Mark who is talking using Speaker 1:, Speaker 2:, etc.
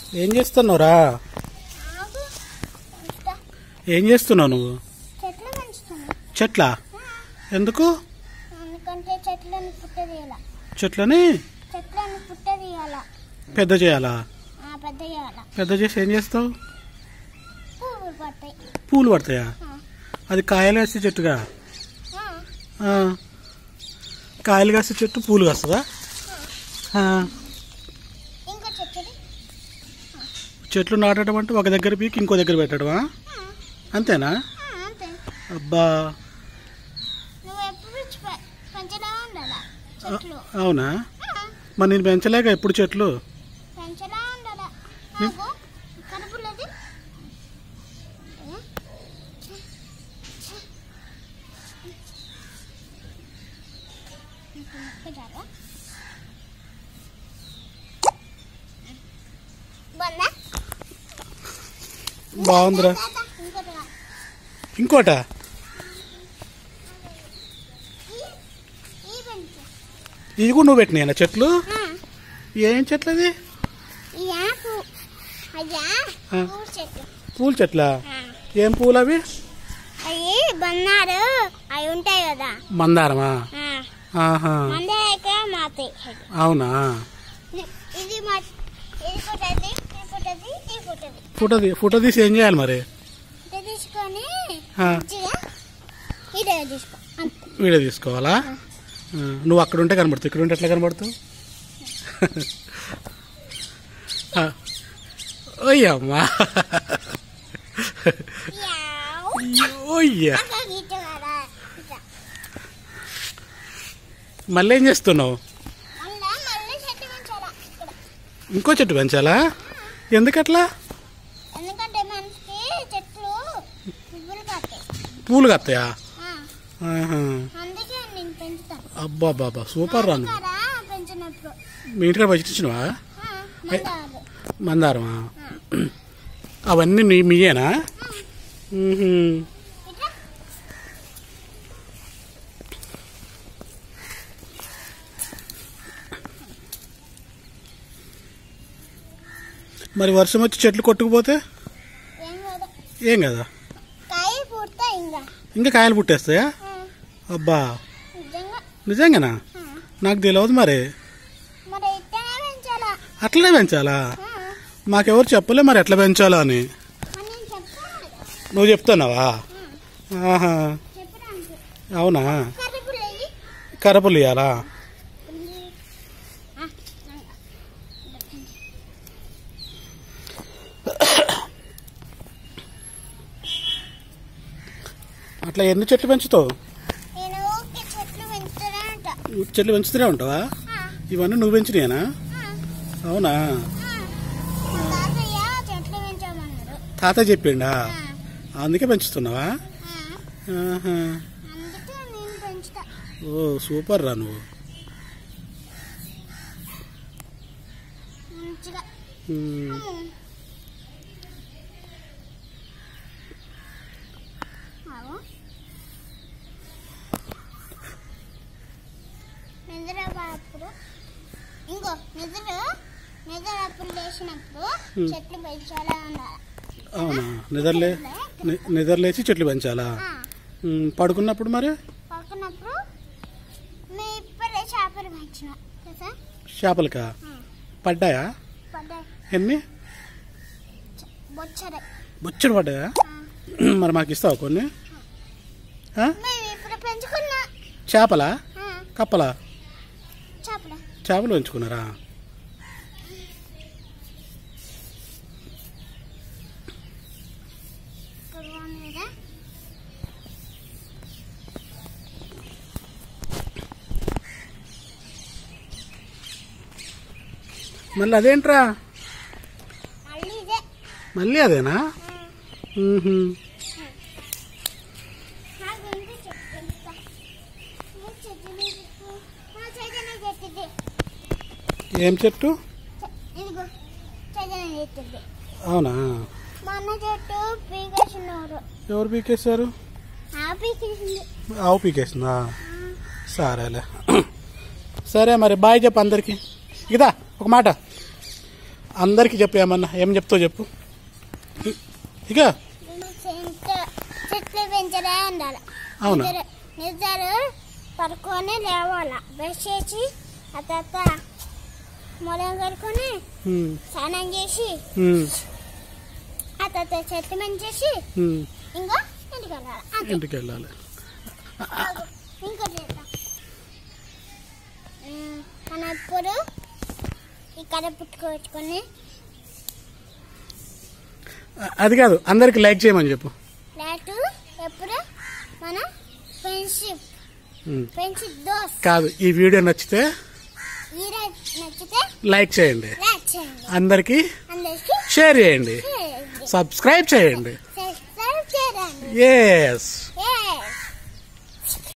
Speaker 1: ఏం చేస్తున్నావురా
Speaker 2: ఆగు పెంచుతా.
Speaker 1: ఏం చేస్తున్నావు నువ్వు
Speaker 2: చెట్లు పెంచుతున్నా
Speaker 1: చెట్ల ఎందుకు
Speaker 2: ఎందుకంటే చెట్లను పుట్టదీయాల
Speaker 1: చెట్లని
Speaker 2: చెట్లను పుట్ట తీయాల
Speaker 1: పెద్ద చేయాలా
Speaker 2: పెద్ద చేయాల
Speaker 1: పెద్ద చేసి ఏం చేస్తావు
Speaker 2: పువ్వులు పడతాయి
Speaker 1: పూలు పడతాయా
Speaker 2: ఆ,
Speaker 1: అది కాయలు వేసే చెట్టుగా
Speaker 2: ఆ,
Speaker 1: ఆ. కాయలు కాసే చెట్టు పూలు కాస్తుందా ఆ.
Speaker 2: ఇంకా చెట్టుది
Speaker 1: చెట్లు నాటడం అంటే ఒక దగ్గర పీకి ఇంకో దగ్గర పెట్టడమా
Speaker 2: ఆ,
Speaker 1: అంతేనా
Speaker 2: ఆ, అంతే
Speaker 1: అబ్బా
Speaker 2: నువ్వు ఎప్పుడు పెంచి పె- పెంచలా ఉండాలా చెట్లు
Speaker 1: అవునా
Speaker 2: ఆ,
Speaker 1: మరి నేను పెంచలేక ఎప్పుడు చెట్లు
Speaker 2: పెంచలా ఉండాలా నాకు కడుపులది బాగుందా
Speaker 1: బాగుందిరా
Speaker 2: ఇంకోటి రా.
Speaker 1: ఇంకోట
Speaker 2: ఈ- ఈ పెంచు
Speaker 1: ఇవి కూడా నువ్వు పెట్టినాయన చెట్లు
Speaker 2: ఆ,
Speaker 1: ఏం చెట్లు అది
Speaker 2: ఈ ఆకు అయ్యా
Speaker 1: ఆ.
Speaker 2: పూల చెట్టు
Speaker 1: పూల చెట్లా
Speaker 2: ఆ.
Speaker 1: ఏం పూలు అవి
Speaker 2: అవి బన్నారు అవి ఉంటాయి కదా
Speaker 1: మందారమా
Speaker 2: ఆ,
Speaker 1: ఆహా
Speaker 2: మందాక మాతాయి
Speaker 1: అవునా
Speaker 2: ఇది మా ఇది పుట్టది ఇది పుట్టది ఇది పుట్టది
Speaker 1: ఫోటో తీ- ఫోటో తీసి ఏం చేయాలి మరి
Speaker 2: ఇది తీసుకొని
Speaker 1: ఆ,
Speaker 2: మంచిగా ఇదే తీసుకో అంతే
Speaker 1: వీడియో తీసుకోవాలా ఆ, నువ్వు అక్కడ ఉంటే కనబడుతావు ఇక్కడ ఉంటే ఎట్లా కనబడుతావు ఆ, ఓయ్యమ్మా
Speaker 2: యావ్.
Speaker 1: ఓయ్యా
Speaker 2: అక్కడ గీత కదా ఇట్లా.
Speaker 1: మళ్ళీ ఏం చేస్తున్నావు
Speaker 2: మళ్ళా మళ్ళీ చెట్టు పెంచాలా ఇక్కడ
Speaker 1: ఇంకో చెట్టు పెంచాలా ఎందుకట్లా
Speaker 2: ఎందుకంటే మనిషికి చెట్లు పువ్వులు కాస్తాయి
Speaker 1: పూలు కత్తాయా
Speaker 2: ఆ,
Speaker 1: ఆహా.
Speaker 2: అందుకే నేను పెంచుతాను
Speaker 1: అబ్బా బాబా సూపర్ రాను
Speaker 2: కదా పెంచినప్పుడు
Speaker 1: మీ ఇంటికి పచ్చిచ్చినవా
Speaker 2: ఆ, మందారు
Speaker 1: మందారమా
Speaker 2: ఆ,
Speaker 1: అవన్నీ నీ మీయేనా
Speaker 2: ఆ.
Speaker 1: మ్హూ.
Speaker 2: ఇట్లా
Speaker 1: మరి వర్షం వచ్చి చెట్లు కొట్టుకుపోతే
Speaker 2: ఏం కాదు
Speaker 1: ఏం కదా
Speaker 2: కాయ పూర్తా ఇంకా
Speaker 1: ఇంకా కాయలు పుట్టేస్తాయా
Speaker 2: ఆ,
Speaker 1: అబ్బా
Speaker 2: నిజంగా
Speaker 1: నిజంగానా
Speaker 2: ఆ,
Speaker 1: నాకు తెలియదు మరి
Speaker 2: మరి ఇట్టనే పెంచాలా
Speaker 1: అట్లనే పెంచాలా
Speaker 2: ఆ,
Speaker 1: మాకెవరు చెప్పలే మరి ఎట్లా పెంచాలా అని
Speaker 2: మరి నేను చెప్తాను కదా.
Speaker 1: నువ్వు చెప్తున్నావా
Speaker 2: ఆ,
Speaker 1: ఆహా
Speaker 2: చెప్పడానికి
Speaker 1: అవునా
Speaker 2: కరుపులు వేయి.
Speaker 1: కరపులు ఇయ్యాలా
Speaker 2: ఆ,
Speaker 1: అట్లా ఎన్ని చెట్లు పెంచుతావు
Speaker 2: నేను ఊరికే చెట్లు పెంచుతూనే ఉంటా
Speaker 1: చెట్లు పెంచుతూనే ఉంటావా
Speaker 2: ఆ,
Speaker 1: ఇవన్నీ నువ్వు పెంచినాయనా
Speaker 2: ఆ,
Speaker 1: అవునా
Speaker 2: ఆ. మా తాతయ్య చెట్లు పెంచామన్నారు
Speaker 1: తాత చెప్పిండా
Speaker 2: ఆ,
Speaker 1: అందుకే పెంచుతున్నావా
Speaker 2: ఆ,
Speaker 1: ఆహా.
Speaker 2: అందుకే నేను పెంచుతా
Speaker 1: ఓ సూపర్ రా నువ్వు
Speaker 2: మంచిగా
Speaker 1: ఉమ్.
Speaker 2: అమ్ము. ఆవు. నిద్రపోయినప్పుడు ఇంకో నిద్ర నిద్రప్పుడు లేచినప్పుడు
Speaker 1: Hmm.
Speaker 2: చెట్లు పెంచాలా ఉండాలి
Speaker 1: అవునా నిద్రలే ని- నిద్రలేచి చెట్లు పెంచాలా
Speaker 2: ఆ,
Speaker 1: ఉమ్, పడుకున్నప్పుడు మరి
Speaker 2: పడుకున్నప్పుడు మీ ఇప్పుడే చేపలు పెంచిన కదా
Speaker 1: చేపలకా పడ్డాయా
Speaker 2: పడ్డాయి
Speaker 1: ఎన్ని
Speaker 2: బొచ్చడే
Speaker 1: బొచ్చడు పడ్డాయా మరి మాకు ఇస్తావా కొన్ని ఆ?
Speaker 2: మేము ఇప్పుడు పెంచుకున్నా
Speaker 1: చేపలా
Speaker 2: ఆ,
Speaker 1: కప్పలా
Speaker 2: చేపలు
Speaker 1: చేపలు పెంచుకున్నారా
Speaker 2: ఇక్కడ బాగుంది కదా
Speaker 1: మళ్ళీ అదేంట్రా
Speaker 2: మళ్ళీ ఇదే
Speaker 1: మళ్ళీ అదేనా ఊహు.
Speaker 2: నాకు ఇంటి చెట్టు పెంచుతా ఈ చెట్టు నీకు మా చైతన్య చెట్టుది
Speaker 1: ఏం చెట్టు
Speaker 2: చె- ఇదిగో చైతన్య చెట్టుది
Speaker 1: అవునా
Speaker 2: మా అన్న చెట్టు పీకేసినారు
Speaker 1: ఎవరు పీకేశారు
Speaker 2: ఆ పీకేసింది
Speaker 1: ఆవు పీకేసిందా సరేలే సరే మరి బాయ్ చెప్పు అందరికి ఇదా ఒక మాట అందరికి చెప్పు ఏమన్నా ఏం చెప్తావు చెప్పు ఇ- ఇక
Speaker 2: చెట్టు చెట్లు పెంచడే ఉండాలి
Speaker 1: అవునా?
Speaker 2: నిద్ర నిద్ర పడుకొని లేవాల బ్రష్ చేసి ఆ తర్వాత మొలం కడుకొని
Speaker 1: ఉమ్,
Speaker 2: స్నానం చేసి
Speaker 1: ఉమ్,
Speaker 2: ఆ తర్వాత చెట్టు మంచేసి
Speaker 1: ఉమ్.
Speaker 2: ఇంకా ఇంటికి వెళ్ళాలి అంతే.
Speaker 1: ఇంటికి వెళ్ళాలి
Speaker 2: ఇంకోటి చేద్దాం ఉమ్, మనం ఇప్పుడు ఇక్కడ పుట్టుకొచ్చుకొని
Speaker 1: అ- అది కాదు అందరికి లైక్ చేయమని చెప్పు
Speaker 2: లేటు ఎప్పుడు మన ఫ్రెండ్షిప్
Speaker 1: ఉమ్.
Speaker 2: ఫ్రెండ్షిప్ దోస్
Speaker 1: కాదు ఈ వీడియో నచ్చితే
Speaker 2: ఈ రోజు నచ్చితే
Speaker 1: లైక్ చేయండి
Speaker 2: లైక్ చేయండి
Speaker 1: అందరికి
Speaker 2: అందరికీ
Speaker 1: షేర్ చేయండి
Speaker 2: చేయండి
Speaker 1: సబ్స్క్రైబ్ చేయండి
Speaker 2: సబ్స్క్రైబ్ చేయండి
Speaker 1: ఎస్